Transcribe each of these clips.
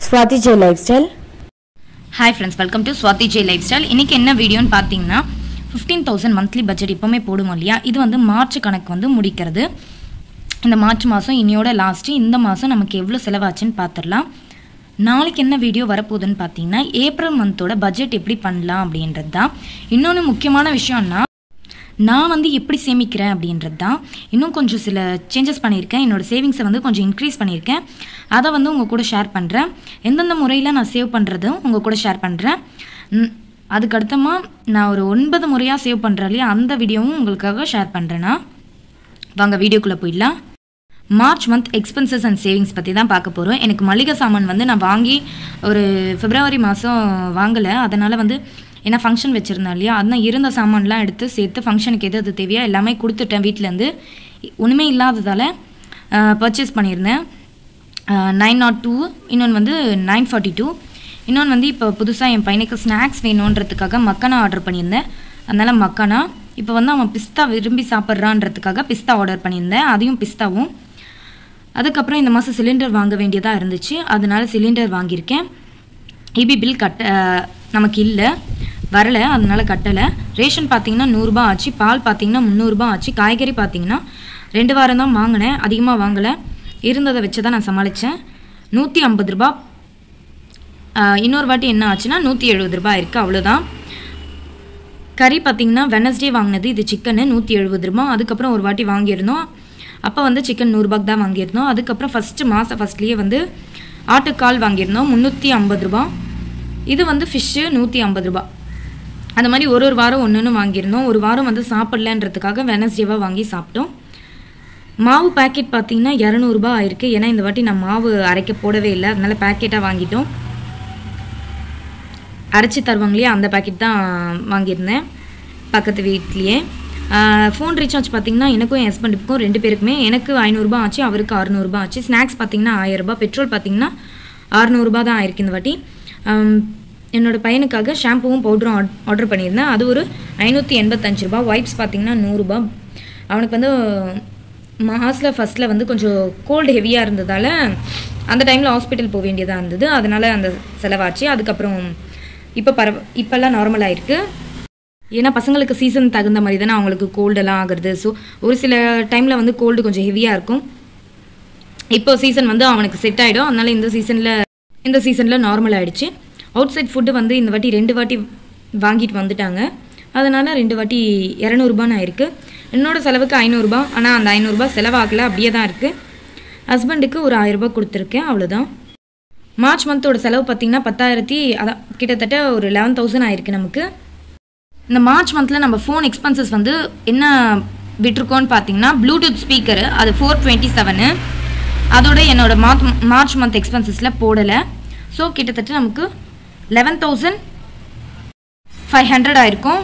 Swathi Jai lifestyle hi friends welcome to Swathi Jai lifestyle இன்றைக்கி என்ன வீடியோன்னு பார்த்தீங்கன்னா ஃபிஃப்டீன் தௌசண்ட் மந்த்லி பட்ஜெட் எப்போவுமே போடுவோம் இல்லையா இது வந்து மார்ச் கணக்கு வந்து முடிக்கிறது இந்த மார்ச் மாதம் இனியோட லாஸ்ட்டு இந்த மாதம் நமக்கு எவ்வளோ செலவாச்சுன்னு பார்த்துடலாம் நாளைக்கு என்ன வீடியோ வரப்போகுதுன்னு பார்த்தீங்கன்னா ஏப்ரல் மந்தோட பட்ஜெட் எப்படி பண்ணலாம் அப்படின்றது தான் இன்னொன்று முக்கியமான விஷயம்னா நான் வந்து எப்படி சேமிக்கிறேன் அப்படின்றது தான் இன்னும் கொஞ்சம் சில சேஞ்சஸ் பண்ணியிருக்கேன் என்னோடய சேவிங்ஸை வந்து கொஞ்சம் இன்க்ரீஸ் பண்ணியிருக்கேன் அதை வந்து உங்கள் கூட ஷேர் பண்ணுறேன் எந்தெந்த முறையில் நான் சேவ் பண்ணுறதும் உங்கள் கூட ஷேர் பண்ணுறேன் ம், அதுக்கடுத்தமா நான் ஒரு ஒன்பது முறையாக சேவ் பண்ணுறேன் இல்லையா அந்த வீடியோவும் உங்களுக்காக ஷேர் பண்ணுறேன்னா வாங்க வீடியோக்குள்ளே போயிடலாம் March month expenses and savings பற்றி தான் பார்க்க போகிறோம் எனக்கு மளிகை சாமான் வந்து நான் வாங்கி ஒரு பிப்ரவரி மாதம் வாங்கலை அதனால் வந்து ஏன்னா ஃபங்க்ஷன் வச்சுருந்தேன் இல்லையா அதனால் இருந்த சாமான்லாம் எடுத்து சேர்த்து ஃபங்க்ஷனுக்கு எது எது தேவையோ எல்லாமே கொடுத்துட்டேன் வீட்டிலேருந்து ஒன்றுமே இல்லாததால் பர்ச்சேஸ் பண்ணியிருந்தேன் நைன் நாட் டூ இன்னொன்று வந்து நைன் ஃபார்ட்டி டூ இன்னொன்று வந்து இப்போ புதுசாக என் பையனுக்கு ஸ்நாக்ஸ் வேணுன்றதுக்காக மக்கானா ஆர்டர் பண்ணியிருந்தேன் அதனால் மக்கானா இப்போ வந்து அவன் பிஸ்தா விரும்பி சாப்பிட்றான்றதுக்காக பிஸ்தா ஆர்டர் பண்ணியிருந்தேன் அதையும் பிஸ்தாவும் அதுக்கப்புறம் இந்த மாதம் சிலிண்டர் வாங்க வேண்டியதாக இருந்துச்சு அதனால சிலிண்டர் வாங்கியிருக்கேன் இபி பில் கட்ட நமக்கு இல்லை வரலை அதனால கட்டலை ரேஷன் பார்த்தீங்கன்னா நூறுரூபா ஆச்சு பால் பார்த்தீங்கன்னா முந்நூறுரூபா ஆச்சு காய்கறி பார்த்தீங்கன்னா ரெண்டு வாரம் தான் வாங்கினேன் அதிகமாக வாங்கலை இருந்ததை வச்சு தான் நான் சமாளித்தேன் நூற்றி ஐம்பது ரூபா ஆஹ், இன்னொரு வாட்டி என்ன ஆச்சுன்னா நூற்றி எழுபது ரூபாய் இருக்குது அவ்வளோதான் கறி பார்த்தீங்கன்னா வெனஸ்டே வாங்கினது இது சிக்கனு நூற்றி எழுபது ரூபா அதுக்கப்புறம் ஒரு வாட்டி வாங்கியிருந்தோம் அப்போ வந்து சிக்கன் நூறுரூபாக்கு தான் வாங்கியிருந்தோம் அதுக்கப்புறம் ஃபஸ்ட்டு மாதம் ஃபஸ்ட்லேயே வந்து ஆட்டுக்கால் வாங்கியிருந்தோம் முந்நூற்றி ஐம்பது ரூபா இது வந்து ஃபிஷ்ஷு நூற்றி ஐம்பது ரூபா அந்த மாதிரி ஒரு ஒரு வாரம் ஒன்று ஒன்று வாங்கியிருந்தோம் ஒரு வாரம் வந்து சாப்பிட்லன்றதுக்காக வெனஸ்டேவாக வாங்கி சாப்பிட்டோம் மாவு பாக்கெட் பார்த்தீங்கன்னா இரநூறுபா ஆயிருக்கு ஏன்னா இந்த வாட்டி நான் மாவு அரைக்க போடவே இல்லை அதனால பேக்கெட்டாக வாங்கிட்டோம் அரைச்சி தருவாங்க இல்லையா அந்த பாக்கெட் தான் வாங்கியிருந்தேன் பக்கத்து வீட்லேயே ஃபோன் ரீசார்ஜ் பார்த்தீங்கன்னா எனக்கும் என் ஹஸ்பண்டுக்கும் ரெண்டு பேருக்குமே எனக்கு ஐநூறுரூபா ஆச்சு அவருக்கு அறுநூறுபா ஆச்சு ஸ்நாக்ஸ் பார்த்தீங்கன்னா ஆயிரரூபா பெட்ரோல் பார்த்தீங்கன்னா அறுநூறுபா தான் ஆயிருக்கு இந்த வாட்டி ஆம், என்னோட பையனுக்காக ஷாம்புவும் பவுடரும் ஆர்டர் பண்ணியிருந்தேன் அது ஒரு ஐநூற்றி எண்பத்தஞ்சு ரூபா ஒயிப்ஸ் பார்த்தீங்கன்னா நூறுரூபா அவனுக்கு வந்து மாசில் ஃபஸ்ட்டில் வந்து கொஞ்சம் கோல்டு ஹெவியாக இருந்ததால் அந்த டைமில் ஹாஸ்பிட்டல் போக வேண்டியதாக இருந்தது அதனால் அந்த செலவாச்சு அதுக்கப்புறம் இப்போ பரவ இப்போல்லாம் நார்மல் ஆயிருக்கு ஏன்னா பசங்களுக்கு சீசன் தகுந்த மாதிரி தானே அவங்களுக்கு கோல்டெல்லாம் ஆகுறது ஸோ ஒரு சில டைமில் வந்து கோல்டு கொஞ்சம் ஹெவியாக இருக்கும் இப்போ சீசன் வந்து அவனுக்கு செட் ஆகிடும் அதனால இந்த சீசனில் இந்த சீசனில் நார்மல் ஆயிடுச்சு அவுட் சைட் ஃபுட்டு வந்து இந்த வாட்டி ரெண்டு வாட்டி வாங்கிட்டு வந்துட்டாங்க அதனால ரெண்டு வாட்டி இரநூறுபான்னு ஆயிருக்கு என்னோட செலவுக்கு ஐநூறுரூபா ஆனால் அந்த ஐநூறுரூபா செலவாகல அப்படியே தான் இருக்குது ஹஸ்பண்டுக்கு ஒரு ஆயிரரூபா கொடுத்துருக்கேன் அவ்வளோதான் மார்ச் மந்தோட செலவு பார்த்தீங்கன்னா பத்தாயிரத்தி அதான் கிட்டத்தட்ட ஒரு லெவன் தௌசண்ட் ஆயிருக்கு நமக்கு இந்த மார்ச் மந்தில் நம்ம ஃபோன் எக்ஸ்பென்சஸ் வந்து என்ன விட்டிருக்கோன்னு பார்த்தீங்கன்னா ப்ளூடூத் ஸ்பீக்கரு அது ஃபோர் டுவெண்ட்டி செவனு அதோட என்னோட மார்ச் மார்ச் மந்த் எக்ஸ்பென்சஸில் போடலை ஸோ கிட்டத்தட்ட நமக்கு லெவன் தௌசண்ட் ஃபைவ் ஹண்ட்ரட் ஆயிருக்கும்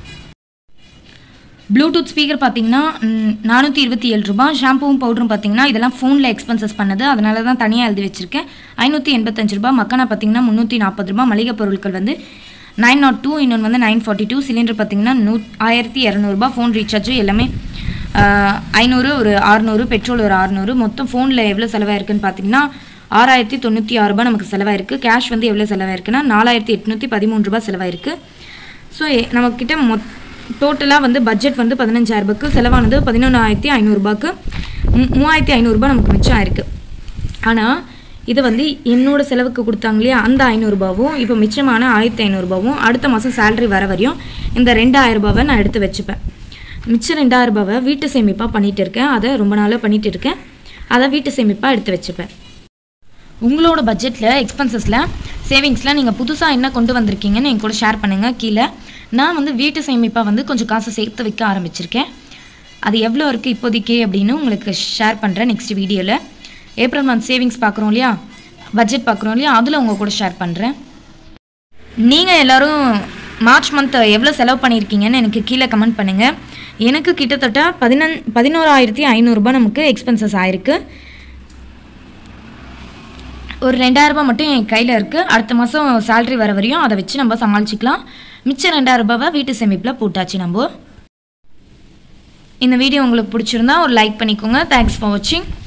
ப்ளூடூத் ஸ்பீக்கர் பார்த்தீங்கன்னா நானூற்றி இருபத்தி ஏழு ரூபாய் ஷாம்புவும் பவுடரும் பார்த்தீங்கன்னா இதெல்லாம் ஃபோனில் எக்ஸ்பென்சஸ் பண்ணது அதனால தான் தனியாக எழுதி வச்சிருக்கேன் ஐநூற்றி எண்பத்தஞ்சு ரூபாய் மக்கானா பார்த்தீங்கன்னா முந்நூற்றி நாற்பது ரூபாய் மளிகை பொருட்கள் வந்து நைன் நாட் டூ இன்னொன்று வந்து நைன் ஃபார்ட்டி டூ சிலிண்டர் பார்த்தீங்கன்னா நூ ஆயிரத்தி இரநூறுபா ஃபோன் ரீசார்ஜ் எல்லாமே ஐநூறு ஒரு அறுநூறு பெட்ரோல் ஒரு அறுநூறு மொத்தம் ஃபோனில் எவ்வளோ செலவாயிருக்குன்னு பார்த்தீங்கன்னா ஆறாயிரத்தி தொண்ணூற்றி ஆறு ரூபாய் நமக்கு செலவாயிருக்கு கேஷ் வந்து எவ்வளோ செலவாயிருக்குன்னா நாலாயிரத்தி எட்நூற்றி பதிமூணு ரூபாய் செலவாயிருக்கு ஸோ நம்மக்கிட்ட மொத் டோட்டலாக வந்து பட்ஜெட் வந்து பதினஞ்சாயிரம் ரூபாய்க்கு செலவானது பதினொன்றாயிரத்தி ஐநூறுரூபாக்கு மூவாயிரத்தி ஐநூறுரூபா நமக்கு மிச்சம் ஆயிருக்கு ஆனால் இது வந்து என்னோட செலவுக்கு கொடுத்தாங்க இல்லையா அந்த ஐநூறுரூபாவும் இப்போ மிச்சமான ஆயிரத்தி ஐநூறுரூபாவும் அடுத்த மாதம் சேலரி வர வரையும் இந்த ரெண்டாயிரம் ரூபாவை நான் எடுத்து வச்சுப்பேன் மிச்சம் ரெண்டாயிரம் ரூபாவை வீட்டு சேமிப்பாக பண்ணிட்டு இருக்கேன் அதை ரொம்ப நாளாக பண்ணிட்டு இருக்கேன் அதை வீட்டு சேமிப்பாக எடுத்து வச்சுப்பேன் உங்களோட பட்ஜெட்டில் எக்ஸ்பென்சஸில் சேவிங்ஸில் நீங்கள் புதுசாக என்ன கொண்டு வந்திருக்கீங்கன்னு என் கூட ஷேர் பண்ணுங்கள் கீழே நான் வந்து வீட்டு சேமிப்பாக வந்து கொஞ்சம் காசு சேர்த்து வைக்க ஆரம்பிச்சிருக்கேன் அது எவ்வளோ இருக்குது இப்போதைக்கு அப்படின்னு உங்களுக்கு ஷேர் பண்ணுறேன் நெக்ஸ்ட் வீடியோவில் ஏப்ரல் மந்த் சேவிங்ஸ் பார்க்குறோம் இல்லையா பட்ஜெட் பார்க்குறோம் இல்லையா அதில் உங்கள் கூட ஷேர் பண்ணுறேன் நீங்கள் எல்லாரும் மார்ச் மந்த் எவ்வளோ செலவு பண்ணியிருக்கீங்கன்னு எனக்கு கீழே கமெண்ட் பண்ணுங்கள் எனக்கு கிட்டத்தட்ட பதினன் பதினோராயிரத்தி ஐநூறுரூபா நமக்கு எக்ஸ்பென்சஸ் ஆயிருக்கு ஒரு ரெண்டாயிரரூபா மட்டும் என் கையில் இருக்குது அடுத்த மாதம் சேலரி வர வரையும் அதை வச்சு நம்ம சமாளிச்சுக்கலாம் மிச்சம் ரெண்டாயிரரூபாவை வீட்டு சேமிப்பில் போட்டாச்சு நம்ம இந்த வீடியோ உங்களுக்கு பிடிச்சிருந்தா ஒரு லைக் பண்ணிக்கோங்க தேங்க்ஸ் ஃபார் வாட்சிங்